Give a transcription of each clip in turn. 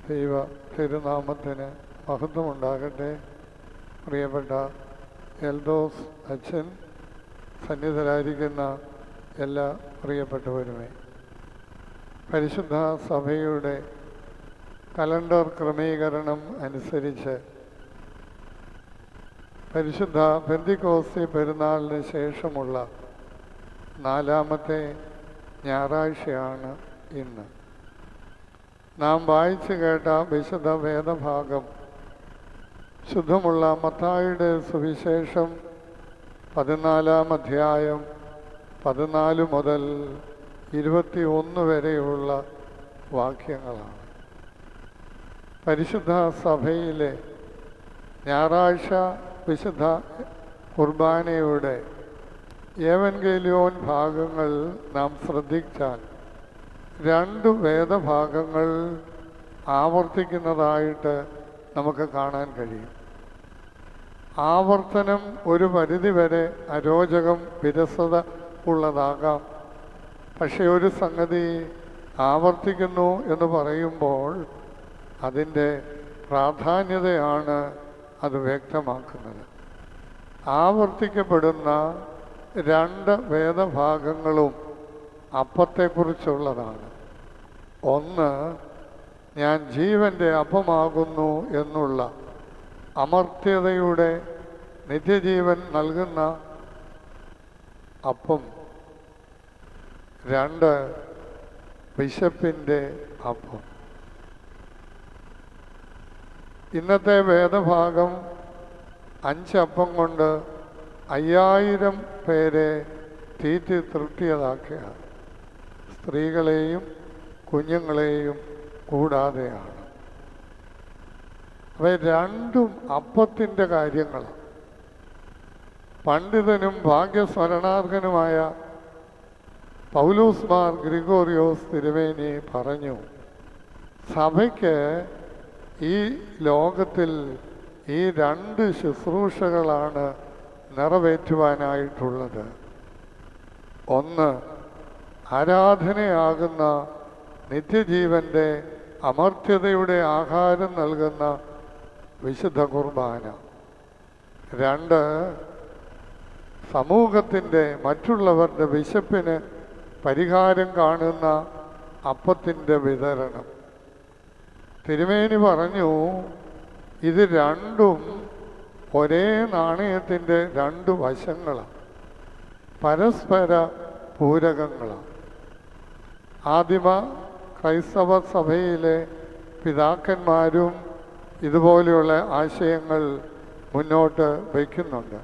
ദൈവ തിരുനാമത്തിന് മഹത്വമുണ്ടാകട്ടെ പ്രിയപ്പെട്ട എൽദോസ് അച്ഛൻ സന്നിധരായിരിക്കുന്ന എല്ലാ പ്രിയപ്പെട്ടവരുമേ പരിശുദ്ധ സഭയുടെ കലണ്ടർ ക്രമീകരണം അനുസരിച്ച് പരിശുദ്ധ പെന്തിക്കോസ്തി പെരുന്നാളിന് ശേഷമുള്ള നാലാമത്തെ ഞായറാഴ്ചയാണ് ഇന്ന് നാം വായിച്ചു കേട്ട വിശുദ്ധ വേദഭാഗം ശുദ്ധമുള്ള മത്തായുടെ സുവിശേഷം പതിനാലാം അധ്യായം പതിനാല് മുതൽ ഇരുപത്തി ഒന്ന് വരെയുള്ള വാക്യങ്ങളാണ് പരിശുദ്ധ സഭയിലെ ഞായറാഴ്ച വിശുദ്ധ കുർബാനയുടെ ഏവൻഗേലിയോൻ ഭാഗങ്ങൾ നാം ശ്രദ്ധിച്ചാൽ രണ്ട് വേദഭാഗങ്ങൾ ആവർത്തിക്കുന്നതായിട്ട് നമുക്ക് കാണാൻ കഴിയും ആവർത്തനം ഒരു പരിധിവരെ അരോചകം വിരസത ഉള്ളതാകാം പക്ഷെ ഒരു സംഗതി ആവർത്തിക്കുന്നു എന്ന് പറയുമ്പോൾ അതിൻ്റെ പ്രാധാന്യതയാണ് അത് വ്യക്തമാക്കുന്നത് ആവർത്തിക്കപ്പെടുന്ന രണ്ട് വേദഭാഗങ്ങളും അപ്പത്തെക്കുറിച്ചുള്ളതാണ് ഒന്ന് ഞാൻ ജീവൻ്റെ അപ്പമാകുന്നു എന്നുള്ള അമർത്യതയുടെ നിത്യജീവൻ നൽകുന്ന അപ്പം രണ്ട് വിശപ്പിൻ്റെ അപ്പം ഇന്നത്തെ വേദഭാഗം അഞ്ചപ്പം കൊണ്ട് അയ്യായിരം പേരെ തീറ്റി തൃപ്തിയതാക്കിയ സ്ത്രീകളെയും കുഞ്ഞുങ്ങളെയും കൂടാതെയാണ് അവ രണ്ടും അപ്പത്തിൻ്റെ കാര്യങ്ങളാണ് പണ്ഡിതനും ഭാഗ്യസ്മരണാർഹനുമായ പൗലൂസ് മാർ ഗ്രിഗോറിയോസ് തിരുവേനി പറഞ്ഞു സഭയ്ക്ക് ഈ ലോകത്തിൽ ഈ രണ്ട് ശുശ്രൂഷകളാണ് നിറവേറ്റുവാനായിട്ടുള്ളത് ഒന്ന് ആരാധനയാകുന്ന നിത്യജീവൻ്റെ അമർത്യതയുടെ ആഹാരം നൽകുന്ന വിശുദ്ധ കുർബാന രണ്ട് സമൂഹത്തിൻ്റെ മറ്റുള്ളവരുടെ വിശപ്പിന് പരിഹാരം കാണുന്ന അപ്പത്തിൻ്റെ വിതരണം തിരുമേനി പറഞ്ഞു ഇത് രണ്ടും ഒരേ നാണയത്തിൻ്റെ രണ്ട് വശങ്ങളാണ് പരസ്പര പൂരകങ്ങളാണ് ആദിമ ക്രൈസ്തവ സഭയിലെ പിതാക്കന്മാരും ഇതുപോലെയുള്ള ആശയങ്ങൾ മുന്നോട്ട് വയ്ക്കുന്നുണ്ട്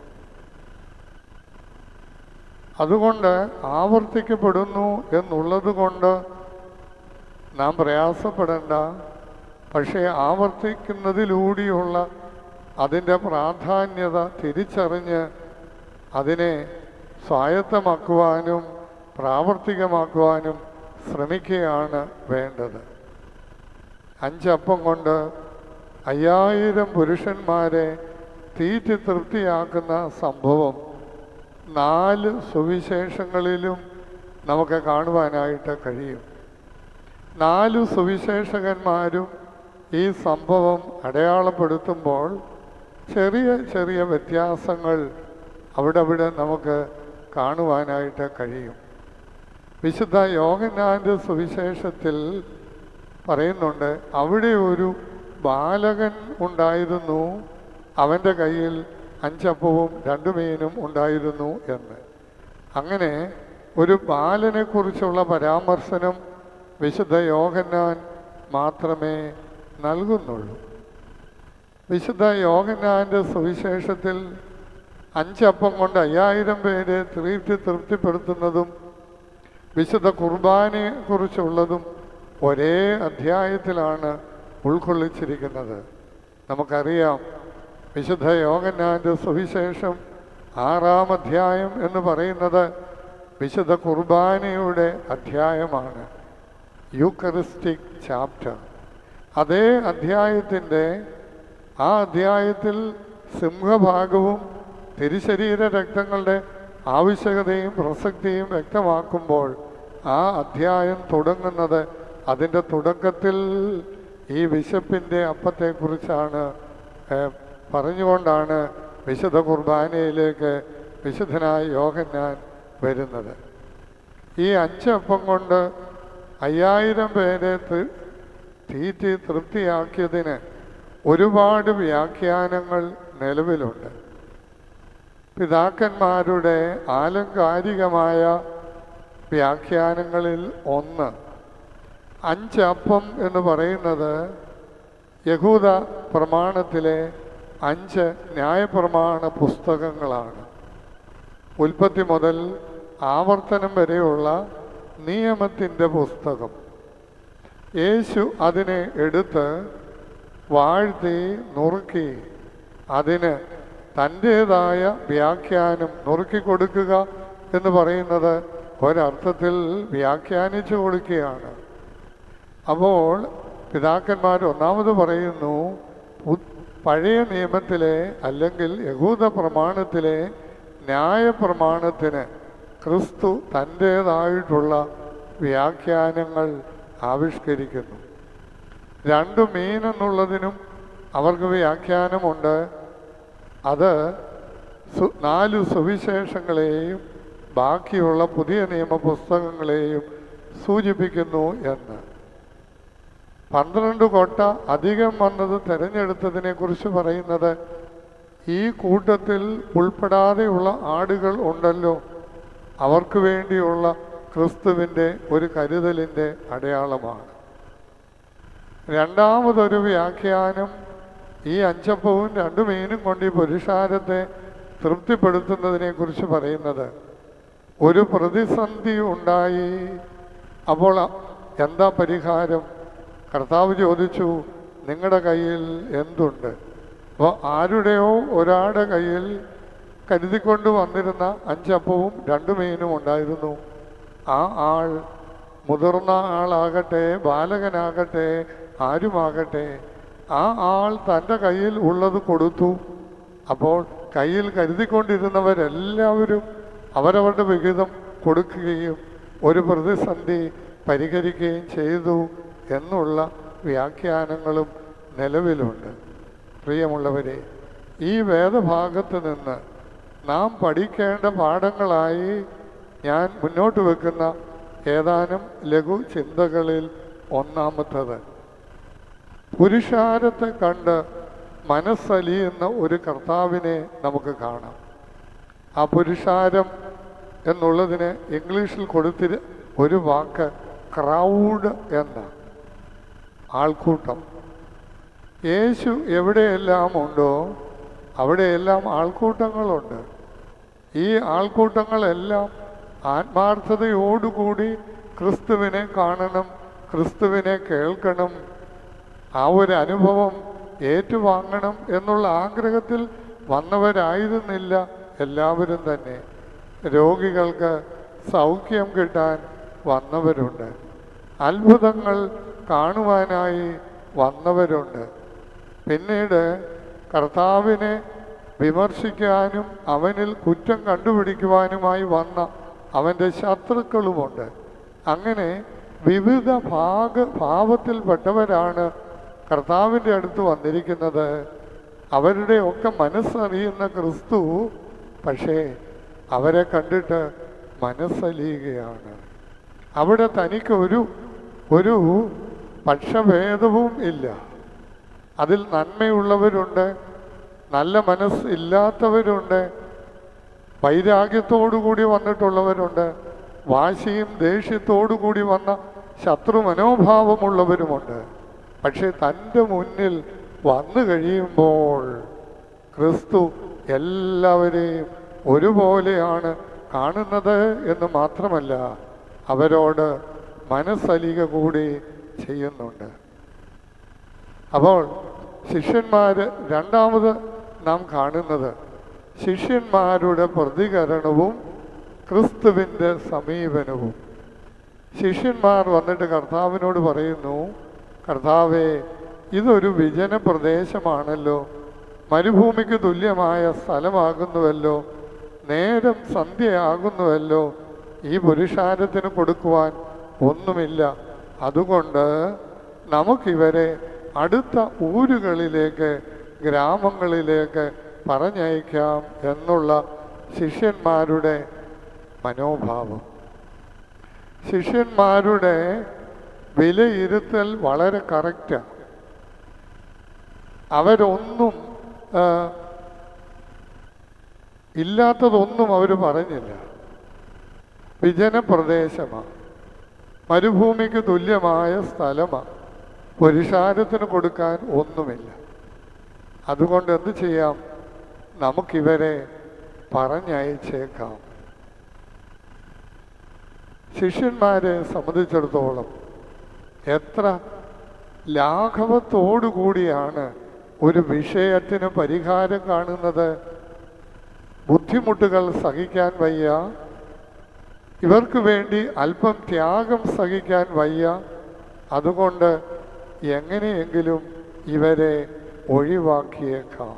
അതുകൊണ്ട് ആവർത്തിക്കപ്പെടുന്നു എന്നുള്ളത് കൊണ്ട് നാം പ്രയാസപ്പെടേണ്ട പക്ഷേ ആവർത്തിക്കുന്നതിലൂടെയുള്ള അതിൻ്റെ പ്രാധാന്യത തിരിച്ചറിഞ്ഞ് അതിനെ സ്വായത്തമാക്കുവാനും പ്രാവർത്തികമാക്കുവാനും ശ്രമിക്കുകയാണ് വേണ്ടത് അഞ്ചപ്പം കൊണ്ട് അയ്യായിരം പുരുഷന്മാരെ തീറ്റി തൃപ്തിയാക്കുന്ന സംഭവം നാല് സുവിശേഷങ്ങളിലും നമുക്ക് കാണുവാനായിട്ട് കഴിയും നാല് സുവിശേഷകന്മാരും ഈ സംഭവം അടയാളപ്പെടുത്തുമ്പോൾ ചെറിയ ചെറിയ വ്യത്യാസങ്ങൾ അവിടെ അവിടെ നമുക്ക് കാണുവാനായിട്ട് കഴിയും വിശുദ്ധ യോഗനാൻ്റെ സുവിശേഷത്തിൽ പറയുന്നുണ്ട് അവിടെ ഒരു ബാലകൻ ഉണ്ടായിരുന്നു അവൻ്റെ കയ്യിൽ അഞ്ചപ്പവും രണ്ടു മീനും ഉണ്ടായിരുന്നു എന്ന് അങ്ങനെ ഒരു ബാലനെക്കുറിച്ചുള്ള പരാമർശനം വിശുദ്ധ യോഹന്നാൻ മാത്രമേ നൽകുന്നുള്ളൂ വിശുദ്ധ യോഗനാൻ്റെ സുവിശേഷത്തിൽ അഞ്ചപ്പം കൊണ്ട് അയ്യായിരം പേരെ തൃപ്തി തൃപ്തിപ്പെടുത്തുന്നതും വിശുദ്ധ കുർബാനയെ കുറിച്ചുള്ളതും ഒരേ അധ്യായത്തിലാണ് ഉൾക്കൊള്ളിച്ചിരിക്കുന്നത് നമുക്കറിയാം വിശുദ്ധ യോഗനാൻ്റെ സുവിശേഷം ആറാം അധ്യായം എന്ന് പറയുന്നത് വിശുദ്ധ കുർബാനയുടെ അധ്യായമാണ് യൂക്കറിസ്റ്റിക് ചാപ്റ്റർ അതേ അധ്യായത്തിൻ്റെ ആ അധ്യായത്തിൽ സിംഹഭാഗവും തിരുശരീര രക്തങ്ങളുടെ ആവശ്യകതയും പ്രസക്തിയും വ്യക്തമാക്കുമ്പോൾ ആ അധ്യായം തുടങ്ങുന്നത് അതിൻ്റെ തുടക്കത്തിൽ ഈ വിശപ്പിൻ്റെ അപ്പത്തെക്കുറിച്ചാണ് ഏഹ്, പറഞ്ഞുകൊണ്ടാണ് വിശുദ്ധ കുർബാനയിലേക്ക് വിശുദ്ധനായ യോഹന്നാൻ വരുന്നത് ഈ അഞ്ചപ്പം കൊണ്ട് അയ്യായിരം പേരെ തി- തീറ്റി തൃപ്തിയാക്കിയതിന് ഒരുപാട് വ്യാഖ്യാനങ്ങൾ നിലവിലുണ്ട് പിതാക്കന്മാരുടെ ആലങ്കാരികമായ വ്യാഖ്യാനങ്ങളിൽ ഒന്ന് അഞ്ചപ്പം എന്ന് പറയുന്നത് യഹൂദ പ്രമാണത്തിലെ അഞ്ച് ന്യായപ്രമാണ പുസ്തകങ്ങളാണ് ഉൽപ്പത്തി മുതൽ ആവർത്തനം വരെയുള്ള നിയമത്തിൻ്റെ പുസ്തകം യേശു അതിനെ എടുത്ത് വാഴ്ത്തി നുറുക്കി അതിന് തൻ്റേതായ വ്യാഖ്യാനം നുറുക്കി കൊടുക്കുക എന്ന് പറയുന്നത് ഒരർത്ഥത്തിൽ വ്യാഖ്യാനിച്ചു കൊടുക്കുകയാണ് അപ്പോൾ പിതാക്കന്മാർ ഒന്നാമത് പറയുന്നു പു- പഴയ നിയമത്തിലെ അല്ലെങ്കിൽ യഹൂദ പ്രമാണത്തിലെ ന്യായ പ്രമാണത്തിന് ക്രിസ്തു തൻ്റേതായിട്ടുള്ള വ്യാഖ്യാനങ്ങൾ ആവിഷ്കരിക്കുന്നു രണ്ട് മീൻ എന്നുള്ളതിനും അവർക്ക് വ്യാഖ്യാനമുണ്ട് അത് സു നാല് സുവിശേഷങ്ങളെയും ബാക്കിയുള്ള പുതിയ നിയമ പുസ്തകങ്ങളെയും സൂചിപ്പിക്കുന്നു എന്ന് പന്ത്രണ്ട് കൊട്ട അധികം വന്നത് തിരഞ്ഞെടുത്തതിനെ കുറിച്ച് പറയുന്നത് ഈ കൂട്ടത്തിൽ ഉൾപ്പെടാതെയുള്ള ആടുകൾ ഉണ്ടല്ലോ അവർക്ക് വേണ്ടിയുള്ള ക്രിസ്തുവിൻ്റെ ഒരു കരുതലിൻ്റെ അടയാളമാണ് രണ്ടാമതൊരു വ്യാഖ്യാനം ഈ അഞ്ചപ്പവും രണ്ടു മീനും കൊണ്ട് ഈ പുരുഷാരത്തെ തൃപ്തിപ്പെടുത്തുന്നതിനെ കുറിച്ച് പറയുന്നത് ഒരു പ്രതിസന്ധി ഉണ്ടായി അപ്പോൾ എന്താ പരിഹാരം കർത്താവ് ചോദിച്ചു നിങ്ങളുടെ കയ്യിൽ എന്തുണ്ട് അപ്പോൾ ആരുടെയോ ഒരാളുടെ കയ്യിൽ കരുതിക്കൊണ്ട് വന്നിരുന്ന അഞ്ചപ്പവും രണ്ടു മീനും ഉണ്ടായിരുന്നു ആ ആൾ മുതിർന്ന ആളാകട്ടെ ബാലകനാകട്ടെ ആരുമാകട്ടെ ആ ആൾ തൻ്റെ കയ്യിൽ ഉള്ളത് കൊടുത്തു അപ്പോൾ കയ്യിൽ കരുതിക്കൊണ്ടിരുന്നവരെല്ലാവരും അവരവരുടെ വിഹിതം കൊടുക്കുകയും ഒരു പ്രതിസന്ധി പരിഹരിക്കുകയും ചെയ്തു എന്നുള്ള വ്യാഖ്യാനങ്ങളും നിലവിലുണ്ട് പ്രിയമുള്ളവരെ ഈ വേദഭാഗത്ത് നിന്ന് നാം പഠിക്കേണ്ട പാഠങ്ങളായി ഞാൻ മുന്നോട്ട് വെക്കുന്ന ഏതാനും ലഘു ചിന്തകളിൽ ഒന്നാമത്തത് പുരുഷാരത്തെ കണ്ട് മനസ്സലിയുന്ന ഒരു കർത്താവിനെ നമുക്ക് കാണാം ആ പുരുഷാരം എന്നുള്ളതിന് ഇംഗ്ലീഷിൽ കൊടുത്തിരി ഒരു വാക്ക് ക്രൗഡ് എന്ന ആൾക്കൂട്ടം യേശു എവിടെയെല്ലാം ഉണ്ടോ അവിടെയെല്ലാം ആൾക്കൂട്ടങ്ങളുണ്ട് ഈ ആൾക്കൂട്ടങ്ങളെല്ലാം ആത്മാർത്ഥതയോടുകൂടി ക്രിസ്തുവിനെ കാണണം ക്രിസ്തുവിനെ കേൾക്കണം ആ ഒരു അനുഭവം ഏറ്റുവാങ്ങണം എന്നുള്ള ആഗ്രഹത്തിൽ വന്നവരായിരുന്നില്ല എല്ലാവരും തന്നെ രോഗികൾക്ക് സൗഖ്യം കിട്ടാൻ വന്നവരുണ്ട് അത്ഭുതങ്ങൾ കാണുവാനായി വന്നവരുണ്ട് പിന്നീട് കർത്താവിനെ വിമർശിക്കാനും അവനിൽ കുറ്റം കണ്ടുപിടിക്കുവാനുമായി വന്ന അവൻ്റെ ശത്രുക്കളുമുണ്ട് അങ്ങനെ വിവിധ ഭാഗ ഭാവത്തിൽപ്പെട്ടവരാണ് കർത്താവിൻ്റെ അടുത്ത് വന്നിരിക്കുന്നത് അവരുടെ ഒക്കെ മനസ്സറിയുന്ന ക്രിസ്തു പക്ഷേ അവരെ കണ്ടിട്ട് മനസ്സലിയുകയാണ് അവിടെ തനിക്ക് ഒരു ഒരു പക്ഷഭേദവും ഇല്ല അതിൽ നന്മയുള്ളവരുണ്ട് നല്ല മനസ്സ് ഇല്ലാത്തവരുണ്ട് വൈരാഗ്യത്തോടുകൂടി വന്നിട്ടുള്ളവരുണ്ട് വാശിയും ദേഷ്യത്തോടു കൂടി വന്ന ശത്രു മനോഭാവമുള്ളവരുമുണ്ട് പക്ഷെ തൻ്റെ മുന്നിൽ വന്നു കഴിയുമ്പോൾ ക്രിസ്തു എല്ലാവരെയും ഒരുപോലെയാണ് കാണുന്നത് എന്ന് മാത്രമല്ല അവരോട് മനസ്സലിക കൂടി ചെയ്യുന്നുണ്ട് അപ്പോൾ ശിഷ്യന്മാർ രണ്ടാമത് നാം കാണുന്നത് ശിഷ്യന്മാരുടെ പ്രതികരണവും ക്രിസ്തുവിൻ്റെ സമീപനവും ശിഷ്യന്മാർ വന്നിട്ട് കർത്താവിനോട് പറയുന്നു കർത്താവേ ഇതൊരു വിജന പ്രദേശമാണല്ലോ മരുഭൂമിക്ക് തുല്യമായ സ്ഥലമാകുന്നുവല്ലോ നേരം സന്ധ്യയാകുന്നുവല്ലോ ഈ പുരുഷാരത്തിന് കൊടുക്കുവാൻ ഒന്നുമില്ല അതുകൊണ്ട് നമുക്കിവരെ അടുത്ത ഊരുകളിലേക്ക് ഗ്രാമങ്ങളിലേക്ക് പറഞ്ഞയക്കാം എന്നുള്ള ശിഷ്യന്മാരുടെ മനോഭാവം ശിഷ്യന്മാരുടെ വിലയിരുത്തൽ വളരെ കറക്റ്റാണ് അവരൊന്നും ആ, ഇല്ലാത്തതൊന്നും അവർ പറഞ്ഞില്ല വിജന പ്രദേശമാണ് മരുഭൂമിക്ക് തുല്യമായ സ്ഥലമാണ് പുരുഷാരത്തിന് കൊടുക്കാൻ ഒന്നുമില്ല അതുകൊണ്ട് എന്ത് ചെയ്യാം നമുക്കിവരെ പറഞ്ഞയച്ചേക്കാം ശിഷ്യന്മാരെ സംബന്ധിച്ചിടത്തോളം എത്ര ലാഘവത്തോടുകൂടിയാണ് ഒരു വിഷയത്തിന് പരിഹാരം കാണുന്നത് ബുദ്ധിമുട്ടുകൾ സഹിക്കാൻ വയ്യ ഇവർക്ക് വേണ്ടി അല്പം ത്യാഗം സഹിക്കാൻ വയ്യ അതുകൊണ്ട് എങ്ങനെയെങ്കിലും ഇവരെ ഒഴിവാക്കിയേക്കാം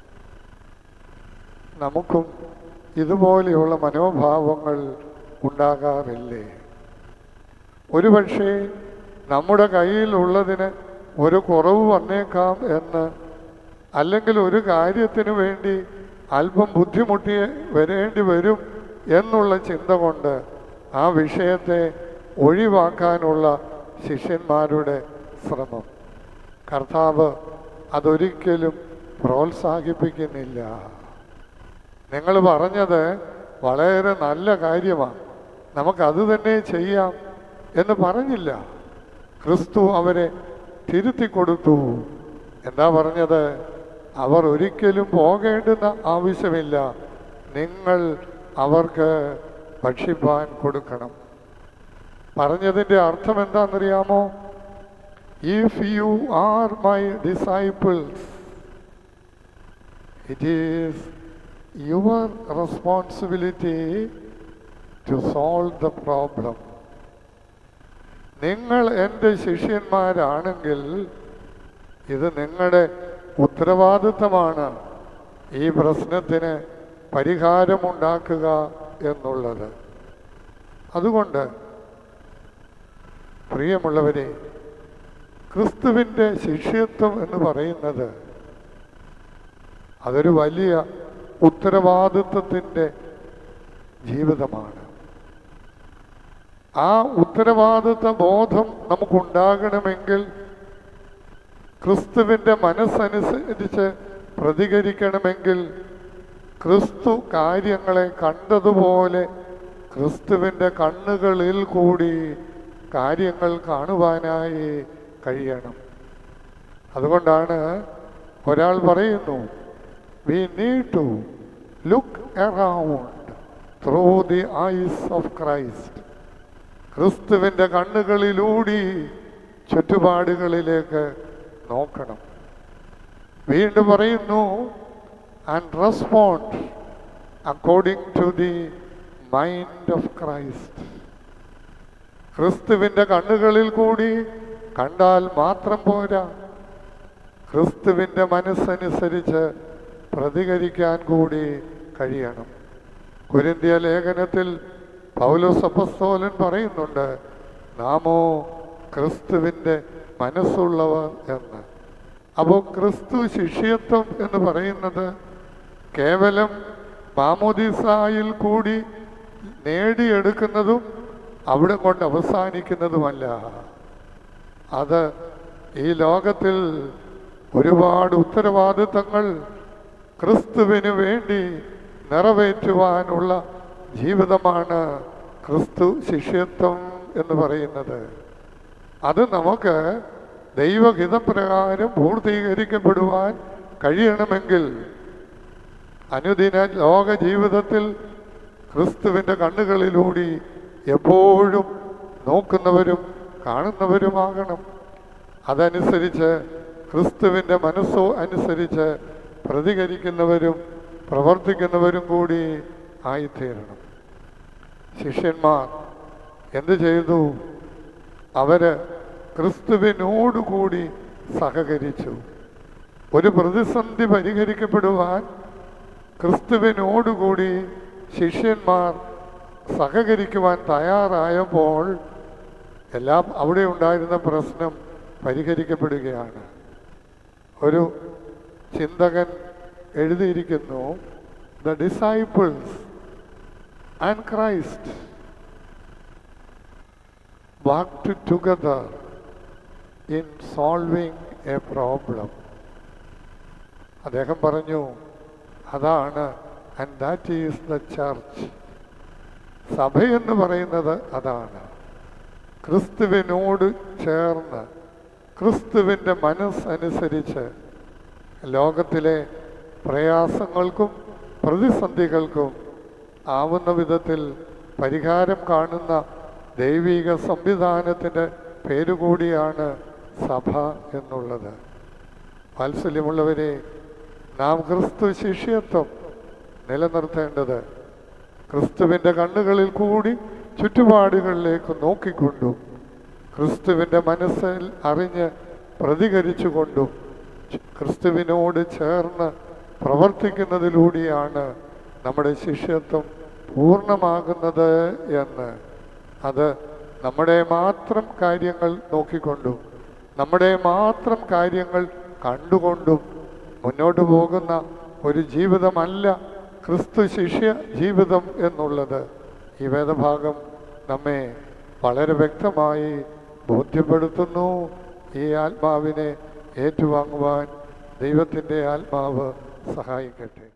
നമുക്കും ഇതുപോലെയുള്ള മനോഭാവങ്ങൾ ഉണ്ടാകാറില്ലേ ഒരുപക്ഷെ നമ്മുടെ കയ്യിലുള്ളതിന് ഒരു കുറവ് വന്നേക്കാം എന്ന് അല്ലെങ്കിൽ ഒരു കാര്യത്തിന് വേണ്ടി അല്പം ബുദ്ധിമുട്ടി വരേണ്ടി വരും എന്നുള്ള ചിന്ത കൊണ്ട് ആ വിഷയത്തെ ഒഴിവാക്കാനുള്ള ശിഷ്യന്മാരുടെ ശ്രമം കർത്താവ് അതൊരിക്കലും പ്രോത്സാഹിപ്പിക്കുന്നില്ല നിങ്ങൾ പറഞ്ഞത് വളരെ നല്ല കാര്യമാണ് നമുക്കത് തന്നെ ചെയ്യാം എന്ന് പറഞ്ഞില്ല ക്രിസ്തു അവരെ തിരുത്തി കൊടുത്തു എന്താ പറഞ്ഞത് അവർ ഒരിക്കലും പോകേണ്ടുന്ന ആവശ്യമില്ല നിങ്ങൾ അവർക്ക് ഭക്ഷിപ്പാൻ കൊടുക്കണം പറഞ്ഞതിൻ്റെ അർത്ഥം എന്താണെന്നറിയാമോ if you are my disciples it is your responsibility to solve the problem നിങ്ങൾ എൻ്റെ ശിഷ്യന്മാരാണെങ്കിൽ ഇത് നിങ്ങളുടെ ഉത്തരവാദിത്തമാണ് ഈ പ്രശ്നത്തിന് പരിഹാരമുണ്ടാക്കുക എന്നുള്ളത് അതുകൊണ്ട് പ്രിയമുള്ളവരെ ക്രിസ്തുവിൻ്റെ ശിഷ്യത്വം എന്ന് പറയുന്നത് അതൊരു വലിയ ഉത്തരവാദിത്വത്തിൻ്റെ ജീവിതമാണ് ആ ഉത്തരവാദിത്വ ബോധം നമുക്കുണ്ടാകണമെങ്കിൽ ക്രിസ്തുവിൻ്റെ മനസ്സനുസരിച്ച് പ്രതികരിക്കണമെങ്കിൽ ക്രിസ്തു കാര്യങ്ങളെ കണ്ടതുപോലെ ക്രിസ്തുവിൻ്റെ കണ്ണുകളിൽ കൂടി കാര്യങ്ങൾ കാണുവാനായി കഴിയണം അതുകൊണ്ടാണ് ഒരാൾ പറയുന്നു we need to look around through the eyes of Christ ക്രിസ്തുവിൻ്റെ കണ്ണുകളിലൂടി ചുറ്റുപാടുകളിലേക്ക് നോക്കണം വീണ്ടും പറയുന്നു and respond according to the mind of Christ ക്രിസ്തുവിൻ്റെ കണ്ണുകളിൽ കൂടി കണ്ടാൽ മാത്രം പോരാ ക്രിസ്തുവിൻ്റെ മനസ്സനുസരിച്ച് പ്രതികരിക്കാൻ കൂടി കഴിയണം കുരിന്തിയ ലേഖനത്തിൽ പൗലോസ് അപ്പസ്തോലൻ പറയുന്നുണ്ട് നാമോ ക്രിസ്തുവിൻ്റെ മനസ്സുള്ളവർ എന്ന് അപ്പോൾ ക്രിസ്തു ശിഷ്യത്വം എന്ന് പറയുന്നത് കേവലം മാമോദിസായിൽ കൂടി നേടിയെടുക്കുന്നതും അവിടെ കൊണ്ട് അവസാനിക്കുന്നതുമല്ല അത് ഈ ലോകത്തിൽ ഒരുപാട് ഉത്തരവാദിത്തങ്ങൾ ക്രിസ്തുവിന് വേണ്ടി നിറവേറ്റുവാനുള്ള ജീവിതമാണ് ക്രിസ്തു ശിഷ്യത്വം എന്ന് പറയുന്നത് അത് നമുക്ക് ദൈവഹിതപ്രകാരം പൂർത്തീകരിക്കപ്പെടുവാൻ കഴിയണമെങ്കിൽ അനുദിന ലോക ജീവിതത്തിൽ ക്രിസ്തുവിൻ്റെ കണ്ണുകളിലൂടി എപ്പോഴും നോക്കുന്നവരും കാണുന്നവരുമാകണം അതനുസരിച്ച് ക്രിസ്തുവിൻ്റെ മനസ്സോ അനുസരിച്ച് പ്രതികരിക്കുന്നവരും പ്രവർത്തിക്കുന്നവരും കൂടി ആയിത്തീരണം ശിഷ്യന്മാർ എന്ത് ചെയ്തു അവര് ക്രിസ്തുവിനോടുകൂടി സഹകരിച്ചു ഒരു പ്രതിസന്ധി പരിഹരിക്കപ്പെടുവാൻ ക്രിസ്തുവിനോടുകൂടി ശിഷ്യന്മാർ സഹകരിക്കുവാൻ തയ്യാറായപ്പോൾ എല്ലാം അവിടെ ഉണ്ടായിരുന്ന പ്രശ്നം പരിഹരിക്കപ്പെടുകയാണ് ഒരു ചിന്തകൻ എഴുതിയിരിക്കുന്നു the disciples and Christ worked together in solving a problem അദ്ദേഹം പറഞ്ഞു അതാണ് and that is the church സഭയെന്ന് പറയുന്നത് അതാണ് ക്രിസ്തുവിനോട് ചേർന്ന് ക്രിസ്തുവിൻ്റെ മനസ്സനുസരിച്ച് ലോകത്തിലെ പ്രയാസങ്ങൾക്കും പ്രതിസന്ധികൾക്കും ആവുന്ന വിധത്തിൽ പരിഹാരം കാണുന്ന ദൈവിക സംവിധാനത്തിൻ്റെ പേരുകൂടിയാണ് സഭ എന്നുള്ളത് വാത്സല്യമുള്ളവരെ നാം ക്രിസ്തു ശിഷ്യത്വം നിലനിർത്തേണ്ടത് ക്രിസ്തുവിൻ്റെ കണ്ണുകളിൽ കൂടി ചുറ്റുപാടുകളിലേക്ക് നോക്കിക്കൊണ്ടും ക്രിസ്തുവിൻ്റെ മനസ്സിൽ അറിഞ്ഞ് പ്രതികരിച്ചുകൊണ്ടും ക്രിസ്തുവിനോട് ചേർന്ന് പ്രവർത്തിക്കുന്നതിലൂടെയാണ് നമ്മുടെ ശിഷ്യത്വം പൂർണ്ണമാകുന്നത് എന്ന് അത് നമ്മുടെ മാത്രം കാര്യങ്ങൾ നോക്കിക്കൊണ്ടും നമ്മുടെ മാത്രം കാര്യങ്ങൾ കണ്ടുകൊണ്ടും മുന്നോട്ട് പോകുന്ന ഒരു ജീവിതമല്ല ക്രിസ്തു ശിഷ്യ ജീവിതം എന്നുള്ളത് ഈ വേദഭാഗം നമ്മെ വളരെ വ്യക്തമായി ബോധ്യപ്പെടുത്തുന്നു ഈ ആത്മാവിനെ ഏറ്റുവാങ്ങുവാൻ ദൈവത്തിൻ്റെ ആത്മാവ് സഹായിക്കട്ടെ